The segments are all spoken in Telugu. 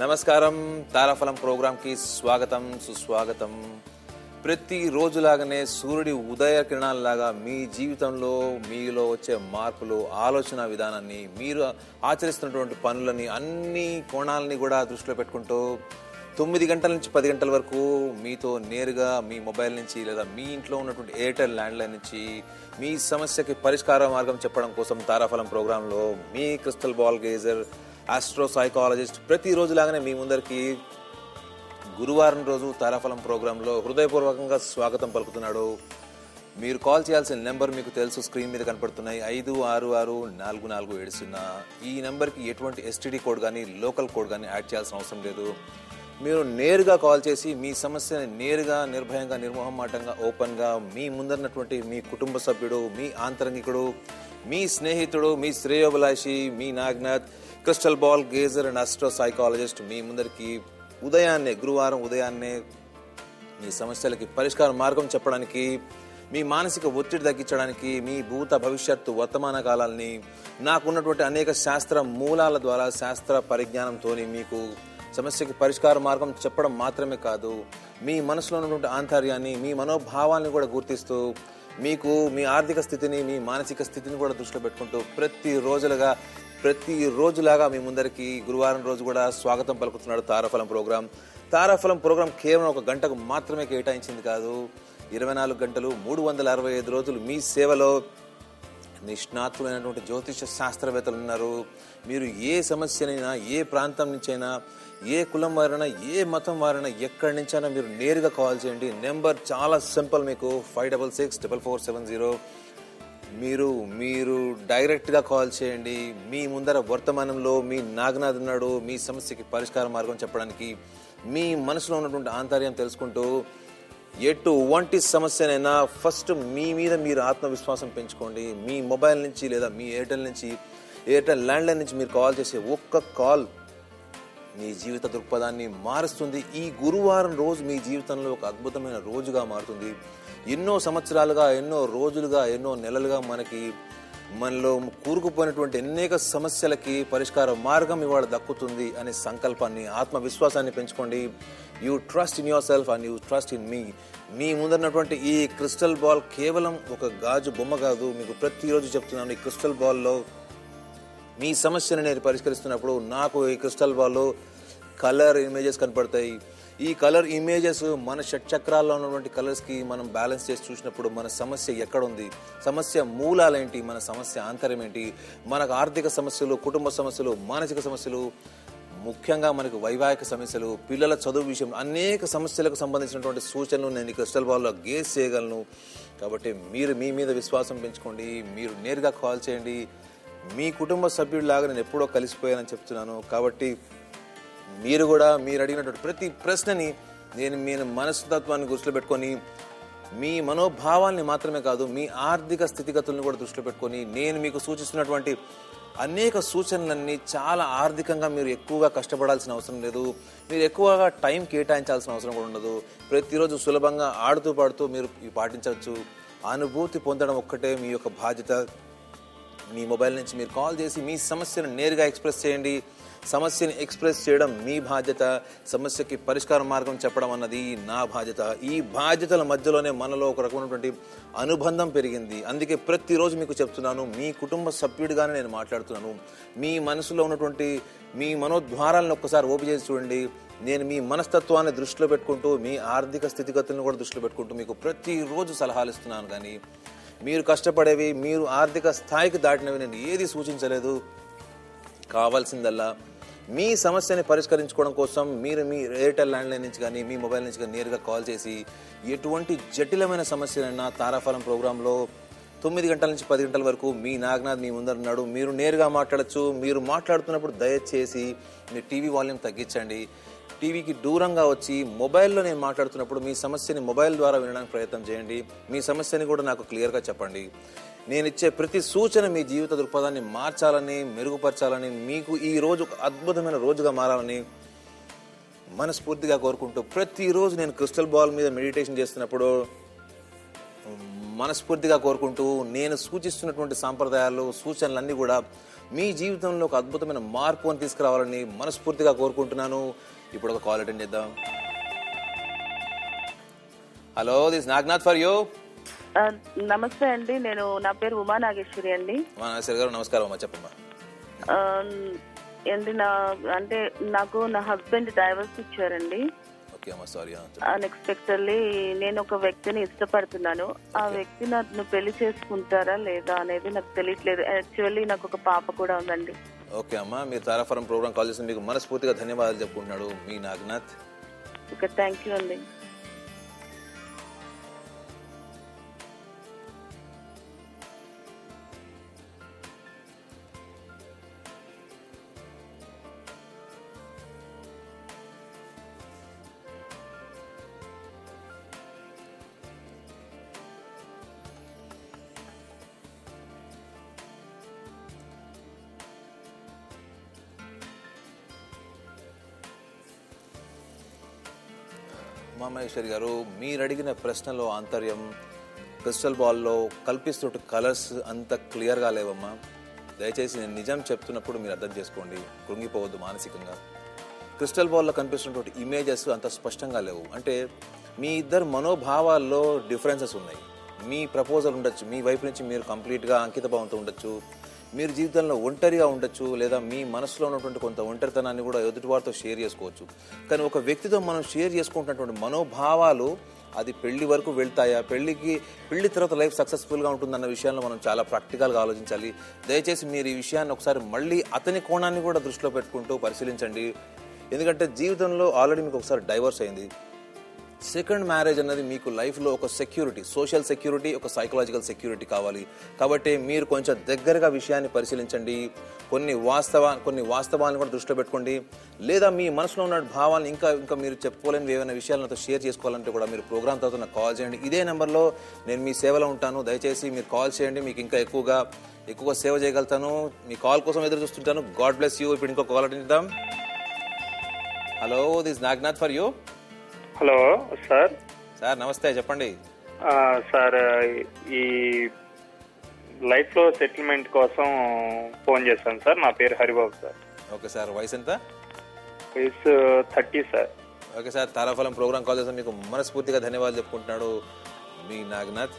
నమస్కారం తారాఫలం ప్రోగ్రాంకి స్వాగతం సుస్వాగతం ప్రతి రోజులాగానే సూర్యుడి ఉదయ కిరణాలలాగా మీ జీవితంలో మీలో వచ్చే మార్పులు ఆలోచన విధానాన్ని మీరు ఆచరిస్తున్నటువంటి పనులని అన్ని కోణాలని కూడా దృష్టిలో పెట్టుకుంటూ తొమ్మిది గంటల నుంచి పది గంటల వరకు మీతో నేరుగా మీ మొబైల్ నుంచి లేదా మీ ఇంట్లో ఉన్నటువంటి ఎయిర్టెల్ ల్యాండ్లైన్ నుంచి మీ సమస్యకి పరిష్కార మార్గం చెప్పడం కోసం తారాఫలం ప్రోగ్రాంలో మీ crystal ball gazer astro psychologist ప్రతిరోజు లాగానే మీ ముందరికి గురువారం రోజు తారాఫలం ప్రోగ్రాంలో హృదయపూర్వకంగా స్వాగతం పలుకుతున్నాడు మీరు కాల్ చేయాల్సిన నెంబర్ మీకు తెలుసు స్క్రీన్ మీద కనపడుతున్నాయి ఐదు ఆరు ఆరు నాలుగు నాలుగు ఏడు సున్నా ఈ నెంబర్కి ఎటువంటి ఎస్టీడీ కోడ్ కానీ లోకల్ కోడ్ కానీ యాడ్ చేయాల్సిన అవసరం లేదు మీరు నేరుగా కాల్ చేసి మీ సమస్యని నేరుగా నిర్భయంగా నిర్మోహమాటంగా ఓపెన్గా మీ ముందన్నటువంటి మీ కుటుంబ సభ్యుడు మీ ఆంతరంగికుడు మీ స్నేహితుడు మీ శ్రేయోభిలాషి మీ Nagnath crystal ball gazer and astro psychologist మీ ముందరికి ఉదయాన్నే గురువారం ఉదయాన్నే మీ సమస్యలకి పరిష్కార మార్గం చెప్పడానికి మీ మానసిక ఒత్తిడి తగ్గించడానికి మీ భూత భవిష్యత్తు వర్తమాన కాలాల్ని నాకున్నటువంటి అనేక శాస్త్ర మూలాల ద్వారా శాస్త్ర పరిజ్ఞానంతో మీకు సమస్యకి పరిష్కార మార్గం చెప్పడం మాత్రమే కాదు మీ మనసులో ఉన్నటువంటి ఆంతర్యాన్ని మీ మనోభావాల్ని కూడా గుర్తిస్తూ మీకు మీ ఆర్థిక స్థితిని మీ మానసిక స్థితిని కూడా దృష్టిలో పెట్టుకుంటూ ప్రతి రోజులుగా ప్రతి రోజులాగా మీ ముందరికి గురువారం రోజు కూడా స్వాగతం పలుకుతున్నాడు తారాఫలం ప్రోగ్రాం తారాఫలం ప్రోగ్రాం కేవలం ఒక గంటకు మాత్రమే కేటాయించింది కాదు ఇరవై నాలుగు గంటలు మూడు వందల అరవై ఐదు రోజులు మీ సేవలో నిష్ణాతులైనటువంటి జ్యోతిష శాస్త్రవేత్తలు ఉన్నారు మీరు ఏ సమస్యనైనా ఏ ప్రాంతం నుంచైనా ఏ కులం వారైనా ఏ మతం వారైనా ఎక్కడి నుంచైనా మీరు నేరుగా కాల్ చేయండి నెంబర్ చాలా సింపుల్ మీకు five double six double four seven zero మీరు మీరు డైరెక్ట్గా కాల్ చేయండి మీ ముందర వర్తమానంలో మీ నాగనాథ్ ఉన్నాడు మీ సమస్యకి పరిష్కార మార్గం చెప్పడానికి మీ మనసులో ఉన్నటువంటి ఆంతర్యం తెలుసుకుంటూ ఎటు వంటి సమస్యనైనా ఫస్ట్ మీ మీద మీరు ఆత్మవిశ్వాసం పెంచుకోండి మీ మొబైల్ నుంచి లేదా మీ ఎయిర్టెల్ నుంచి ఎయిర్టెల్ ల్యాండ్లైన్ నుంచి మీరు కాల్ చేసే ఒక్క కాల్ మీ జీవిత దృక్పథాన్ని మారుస్తుంది ఈ గురువారం రోజు మీ జీవితంలో ఒక అద్భుతమైన రోజుగా మారుతుంది ఎన్నో సంవత్సరాలుగా ఎన్నో రోజులుగా ఎన్నో నెలలుగా మనకి మనలో కూరుకుపోయినటువంటి అనేక సమస్యలకి పరిష్కార మార్గం ఇవాళ దక్కుతుంది అనే సంకల్పాన్ని ఆత్మవిశ్వాసాన్ని పెంచుకోండి you trust in yourself and you trust in మీ మీ ముందన్నటువంటి ఈ క్రిస్టల్ బాల్ కేవలం ఒక గాజు బొమ్మ కాదు మీకు ప్రతిరోజు చెప్తున్నాను ఈ క్రిస్టల్ బాల్లో మీ సమస్యను నేను పరిష్కరిస్తున్నప్పుడు నాకు ఈ క్రిస్టల్ బాల్లో కలర్ ఇమేజెస్ కనపడతాయి ఈ కలర్ ఇమేజెస్ మన షట్ చక్రాల్లో ఉన్నటువంటి కలర్స్కి మనం బ్యాలెన్స్ చేసి చూసినప్పుడు మన సమస్య ఎక్కడ ఉంది సమస్య మూలాలేంటి మన సమస్య ఆంతర్యం ఏంటి మనకు ఆర్థిక సమస్యలు కుటుంబ సమస్యలు మానసిక సమస్యలు ముఖ్యంగా మనకు వైవాహిక సమస్యలు పిల్లల చదువు విషయం అనేక సమస్యలకు సంబంధించినటువంటి సూచనలు నేను ఈ క్రిస్టల్ బాల్లో గేస్ చేయగలను కాబట్టి మీరు మీ మీద విశ్వాసం పెంచుకోండి మీరు నేరుగా కాల్ చేయండి మీ కుటుంబ సభ్యుడిలాగా నేను ఎప్పుడో కలిసిపోయానని చెప్తున్నాను కాబట్టి మీరు కూడా మీరు అడిగినటువంటి ప్రతి ప్రశ్నని నేను మీ మనస్తత్వాన్ని దృష్టిలో పెట్టుకొని మీ మనోభావాల్ని మాత్రమే కాదు మీ ఆర్థిక స్థితిగతులను కూడా దృష్టిలో పెట్టుకొని నేను మీకు సూచిస్తున్నటువంటి అనేక సూచనలన్నీ చాలా ఆర్థికంగా మీరు ఎక్కువగా కష్టపడాల్సిన అవసరం లేదు మీరు ఎక్కువగా టైం కేటాయించాల్సిన అవసరం కూడా ఉండదు ప్రతిరోజు సులభంగా ఆడుతూ పాడుతూ మీరు ఇవి పాటించవచ్చు అనుభూతి పొందడం ఒక్కటే మీ యొక్క బాధ్యత మీ మొబైల్ నుంచి మీరు కాల్ చేసి మీ సమస్యను నేరుగా ఎక్స్ప్రెస్ చేయండి సమస్యని ఎక్స్ప్రెస్ చేయడం మీ బాధ్యత సమస్యకి పరిష్కార మార్గం చెప్పడం అన్నది నా బాధ్యత ఈ బాధ్యతల మధ్యలోనే మనలో ఒక రకమైనటువంటి అనుబంధం పెరిగింది అందుకే ప్రతిరోజు మీకు చెప్తున్నాను మీ కుటుంబ సభ్యుడిగానే నేను మాట్లాడుతున్నాను మీ మనసులో ఉన్నటువంటి మీ మనోద్వారాలను ఒక్కసారి ఓపెన్ చేసి చూడండి నేను మీ మనస్తత్వాన్ని దృష్టిలో పెట్టుకుంటూ మీ ఆర్థిక స్థితిగతులను కూడా దృష్టిలో పెట్టుకుంటూ మీకు ప్రతిరోజు సలహాలు ఇస్తున్నాను కానీ మీరు కష్టపడేవి మీరు ఆర్థిక స్థాయికి దాటినవి నేను ఏది సూచించలేదు కావాల్సిందల్లా మీ సమస్యని పరిష్కరించుకోవడం కోసం మీరు మీ ఎయిర్టెల్ ల్యాండ్లైన్ నుంచి కానీ మీ మొబైల్ నుంచి కానీ నేరుగా కాల్ చేసి ఎటువంటి జటిలమైన సమస్యలైనా తారాఫలం ప్రోగ్రాంలో తొమ్మిది గంటల నుంచి పది గంటల వరకు మీ నాగనాథ్ మీ ముందరున్నాడు మీరు నేరుగా మాట్లాడచ్చు మీరు మాట్లాడుతున్నప్పుడు దయచేసి మీ టీవీ వాల్యూమ్ తగ్గించండి టీవీకి దూరంగా వచ్చి మొబైల్లో నేను మాట్లాడుతున్నప్పుడు మీ సమస్యని మొబైల్ ద్వారా వినడానికి ప్రయత్నం చేయండి మీ సమస్యని కూడా నాకు క్లియర్గా చెప్పండి నేను ఇచ్చే ప్రతి సూచన మీ జీవిత దృక్పథాన్ని మార్చాలని మెరుగుపరచాలని మీకు ఈ రోజు ఒక అద్భుతమైన రోజుగా మారాలని మనస్ఫూర్తిగా కోరుకుంటూ ప్రతిరోజు నేను క్రిస్టల్ బాల్ మీద మెడిటేషన్ చేస్తున్నప్పుడు మనస్ఫూర్తిగా కోరుకుంటూ నేను సూచిస్తున్నటువంటి సాంప్రదాయాలు సూచనలన్నీ కూడా మీ జీవితంలో ఒక అద్భుతమైన మార్పు అని తీసుకురావాలని మనస్ఫూర్తిగా కోరుకుంటున్నాను ఇప్పుడు ఒక కాల్ అటెండ్ చేద్దాం hello this Nagnath for you ఆ, నమస్తే అండి నేను నా పేరు ఉమా నాగేశ్వరి అండి నాగేశ్వరి గారు నమస్కారం అమ్మా చెప్పమ్మా ఆ, ఏంటి నా అంటే నాకు నా హస్బెండ్ డైవర్స్ ఇచ్చారండి ఓకే అమ్మా సారీ అన్ఎక్స్పెక్టెడ్లీ నేను ఒక వ్యక్తిని ఇష్టపడుతున్నాను ఆ వ్యక్తి నన్ను పెళ్లి చేసుకుంటారా లేదా అనేది నాకు తెలియట్లేదు యాక్చువల్లీ నాకు ఒక పాప కూడా ఉందండి ఓకే అమ్మా మీరు తారాఫరం ప్రోగ్రామ్ కాల్ చేసిన మీకు మనస్ఫూర్తిగా ధన్యవాదాలు చెప్పుకుంటున్నాడు మీ నాగనాథ్ ఓకే థ్యాంక్ యూ అండి ఉమామహేశ్వరి గారు మీరు అడిగిన ప్రశ్నలో ఆంతర్యం క్రిస్టల్ బాల్లో కల్పిస్తున్న కలర్స్ అంత క్లియర్గా లేవమ్మా దయచేసి నేను నిజం చెప్తున్నప్పుడు మీరు అర్థం చేసుకోండి కృంగిపోవద్దు మానసికంగా క్రిస్టల్ బాల్లో కనిపిస్తున్నటువంటి ఇమేజెస్ అంత స్పష్టంగా లేవు అంటే మీ ఇద్దరు మనోభావాల్లో డిఫరెన్సెస్ ఉన్నాయి మీ ప్రపోజల్ ఉండొచ్చు మీ వైపు నుంచి మీరు కంప్లీట్గా అంకిత భావంతో ఉండొచ్చు మీరు జీవితంలో ఒంటరిగా ఉండొచ్చు లేదా మీ మనసులో ఉన్నటువంటి కొంత ఒంటరితనాన్ని కూడా ఎదుటివారితో షేర్ చేసుకోవచ్చు కానీ ఒక వ్యక్తితో మనం షేర్ చేసుకుంటున్నటువంటి మనోభావాలు అది పెళ్లి వరకు వెళ్తాయా పెళ్లికి పెళ్లి తర్వాత లైఫ్ సక్సెస్ఫుల్గా ఉంటుందన్న విషయాల్లో మనం చాలా ప్రాక్టికల్గా ఆలోచించాలి దయచేసి మీరు ఈ విషయాన్ని ఒకసారి మళ్ళీ అతని కోణాన్ని కూడా దృష్టిలో పెట్టుకుంటూ పరిశీలించండి ఎందుకంటే జీవితంలో ఆల్రెడీ మీకు ఒకసారి డైవర్స్ అయింది సెకండ్ మ్యారేజ్ అన్నది మీకు లైఫ్లో ఒక సెక్యూరిటీ సోషల్ సెక్యూరిటీ ఒక సైకలాజికల్ సెక్యూరిటీ కావాలి కాబట్టి మీరు కొంచెం దగ్గరగా విషయాన్ని పరిశీలించండి కొన్ని వాస్తవ కొన్ని వాస్తవాలను కూడా దృష్టిలో పెట్టుకోండి లేదా మీ మనసులో ఉన్న భావాలను ఇంకా ఇంకా మీరు చెప్పుకోలేని ఏమైనా విషయాలను నాతో షేర్ చేసుకోవాలంటే కూడా మీరు ప్రోగ్రామ్ తర్వాత నాకు కాల్ చేయండి ఇదే నెంబర్లో నేను మీ సేవలో ఉంటాను దయచేసి మీరు కాల్ చేయండి మీకు ఇంకా ఎక్కువగా ఎక్కువగా సేవ చేయగలుగుతాను మీ కాల్ కోసం ఎదురు చూస్తుంటాను గాడ్ బ్లెస్ యూ ఇప్పుడు ఇంకో call attend hello this Nagnath for you hello sir sir నమస్తే చెప్పండి ఆ, సార్ ఈ లైఫ్ లో సెటిల్మెంట్ కోసం ఫోన్ చేశాను సార్ నా పేరు హరిబాబు సార్ ఓకే సార్ వయసు ఎంత వయసు thirty sir okay sir Taraphalam program call చేసిన మీకు మనస్ఫూర్తిగా ధన్యవాదాలు చెప్పుకుంటున్నాడు మీ నాగనాథ్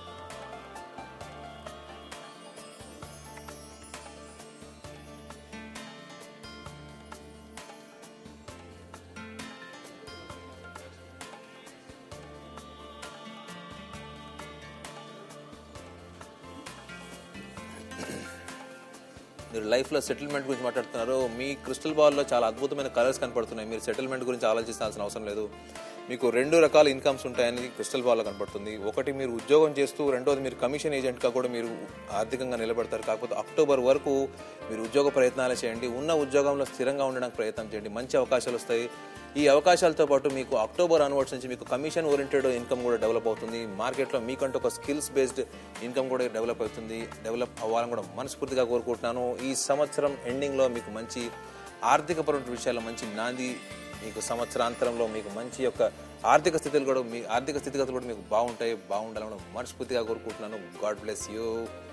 మీరు లైఫ్లో సెటిల్మెంట్ గురించి మాట్లాడుతున్నారు మీ క్రిస్టల్ బాల్లో చాలా అద్భుతమైన కలర్స్ కనపడుతున్నాయి మీరు సెటిల్మెంట్ గురించి ఆలోచించాల్సిన అవసరం లేదు మీకు రెండు రకాల ఇన్కమ్స్ ఉంటాయని క్రిస్టల్ బాల్లో కనపడుతుంది ఒకటి మీరు ఉద్యోగం చేస్తూ రెండోది మీరు కమిషన్ ఏజెంట్గా కూడా మీరు ఆర్థికంగా నిలబడతారు కాకపోతే అక్టోబర్ వరకు మీరు ఉద్యోగ ప్రయత్నాలు చేయండి ఉన్న ఉద్యోగంలో స్థిరంగా ఉండడానికి ప్రయత్నం చేయండి మంచి అవకాశాలు వస్తాయి ఈ అవకాశాలతో పాటు మీకు అక్టోబర్ అన్వర్డ్స్ నుంచి మీకు కమిషన్ ఓరియంటెడ్ ఇన్కమ్ కూడా డెవలప్ అవుతుంది మార్కెట్లో మీకంటూ ఒక స్కిల్స్ బేస్డ్ ఇన్కమ్ కూడా డెవలప్ అవుతుంది డెవలప్ అవ్వాలని కూడా మనస్ఫూర్తిగా కోరుకుంటున్నాను ఈ సంవత్సరం ఎండింగ్లో మీకు మంచి ఆర్థికపరమైన విషయాల్లో మంచి నాంది మీకు సంవత్సరాంతరంలో మీకు మంచి యొక్క ఆర్థిక స్థితులు కూడా మీ ఆర్థిక స్థితిగతులు కూడా మీకు బాగుంటాయి బాగుండాలని కూడా మనస్ఫూర్తిగా కోరుకుంటున్నాను గాడ్ బ్లెస్ యూ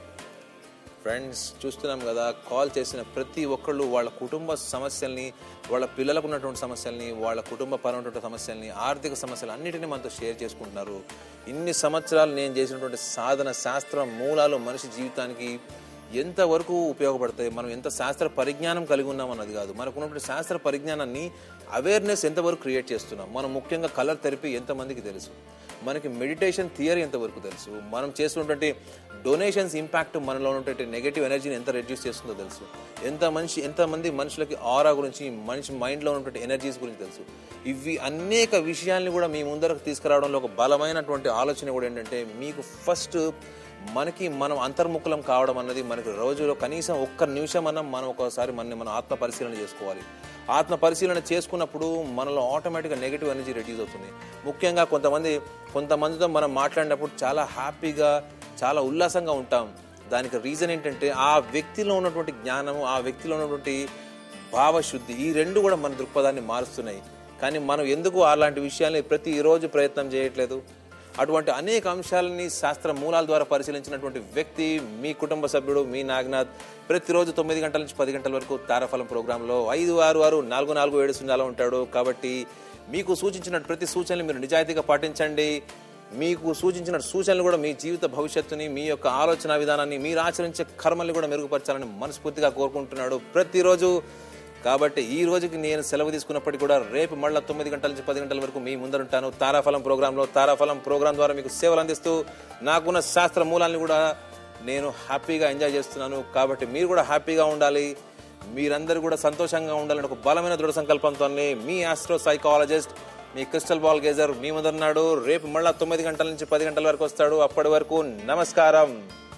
ఫ్రెండ్స్ చూస్తున్నాం కదా కాల్ చేసిన ప్రతి ఒక్కళ్ళు వాళ్ళ కుటుంబ సమస్యల్ని వాళ్ళ పిల్లలకు ఉన్నటువంటి సమస్యల్ని వాళ్ళ కుటుంబ పరమైనటువంటి సమస్యల్ని ఆర్థిక సమస్యలు అన్నిటినీ మనతో షేర్ చేసుకుంటున్నారు ఇన్ని సంవత్సరాలు నేను చేసినటువంటి సాధన శాస్త్ర మూలాలు మనిషి జీవితానికి ఎంతవరకు ఉపయోగపడతాయి మనం ఎంత శాస్త్ర పరిజ్ఞానం కలిగి ఉన్నాం అన్నది కాదు మనకు ఉన్నటువంటి శాస్త్ర పరిజ్ఞానాన్ని అవేర్నెస్ ఎంతవరకు క్రియేట్ చేస్తున్నాం మనం ముఖ్యంగా కలర్ థెరపీ ఎంతమందికి తెలుసు మనకి మెడిటేషన్ థియరీ ఎంతవరకు తెలుసు మనం చేస్తున్నటువంటి డొనేషన్స్ ఇంపాక్ట్ మనలో ఉన్నటువంటి నెగటివ్ ఎనర్జీని ఎంత రెడ్యూస్ చేస్తుందో తెలుసు ఎంత మనిషి ఎంతమంది మనుషులకి ఆరా గురించి మనిషి మైండ్లో ఉన్నటువంటి ఎనర్జీస్ గురించి తెలుసు ఇవి అనేక విషయాల్ని కూడా మీ ముందరకు తీసుకురావడంలో ఒక బలమైనటువంటి ఆలోచన కూడా ఏంటంటే మీకు ఫస్ట్ మనకి మనం అంతర్ముఖులం కావడం అన్నది మనకి రోజులో కనీసం ఒక్క నిమిషం అన్న మనం ఒకసారి మన మనం ఆత్మ పరిశీలన చేసుకోవాలి ఆత్మ పరిశీలన చేసుకున్నప్పుడు మనలో ఆటోమేటిక్గా నెగిటివ్ ఎనర్జీ రెడ్యూస్ అవుతుంది ముఖ్యంగా కొంతమంది కొంతమందితో మనం మాట్లాడినప్పుడు చాలా హ్యాపీగా చాలా ఉల్లాసంగా ఉంటాం దానికి రీజన్ ఏంటంటే ఆ వ్యక్తిలో ఉన్నటువంటి జ్ఞానము ఆ వ్యక్తిలో ఉన్నటువంటి భావశుద్ధి ఈ రెండు కూడా మన దృక్పథాన్ని మారుస్తున్నాయి కానీ మనం ఎందుకు అలాంటి విషయాల్ని ప్రతిరోజు ప్రయత్నం చేయట్లేదు అటువంటి అనేక అంశాలని శాస్త్ర మూలాల ద్వారా పరిశీలించినటువంటి వ్యక్తి మీ కుటుంబ సభ్యుడు మీ నాగనాథ్ ప్రతిరోజు తొమ్మిది గంటల నుంచి పది గంటల వరకు తారాఫలం ప్రోగ్రాంలో ఐదు ఆరు ఆరు నాలుగు నాలుగు ఏడు సున్నాలో ఉంటాడు కాబట్టి మీకు సూచించిన ప్రతి సూచనలు మీరు నిజాయితీగా పాటించండి మీకు సూచించిన సూచనలు కూడా మీ జీవిత భవిష్యత్తుని మీ యొక్క ఆలోచన విధానాన్ని మీరు ఆచరించే కర్మల్ని కూడా మెరుగుపరచాలని మనస్ఫూర్తిగా కోరుకుంటున్నాడు ప్రతిరోజు కాబట్టి ఈ రోజుకి నేను సెలవు తీసుకున్నప్పటికీ కూడా రేపు మళ్ళీ తొమ్మిది గంటల నుంచి పది గంటల వరకు మీ ముందరుంటాను తారాఫలం ప్రోగ్రాంలో తారాఫలం ప్రోగ్రాం ద్వారా మీకు సేవలు అందిస్తూ నాకున్న శాస్త్ర మూలాన్ని కూడా నేను హ్యాపీగా ఎంజాయ్ చేస్తున్నాను కాబట్టి మీరు కూడా హ్యాపీగా ఉండాలి మీరందరూ కూడా సంతోషంగా ఉండాలని ఒక బలమైన దృఢ సంకల్పంతో మీ ఆస్ట్రో సైకాలజిస్ట్ మీ క్రిస్టల్ బాల్ గేజర్ మీ ముందరున్నాడు రేపు మళ్ళా తొమ్మిది గంటల నుంచి పది గంటల వరకు వస్తాడు అప్పటి వరకు నమస్కారం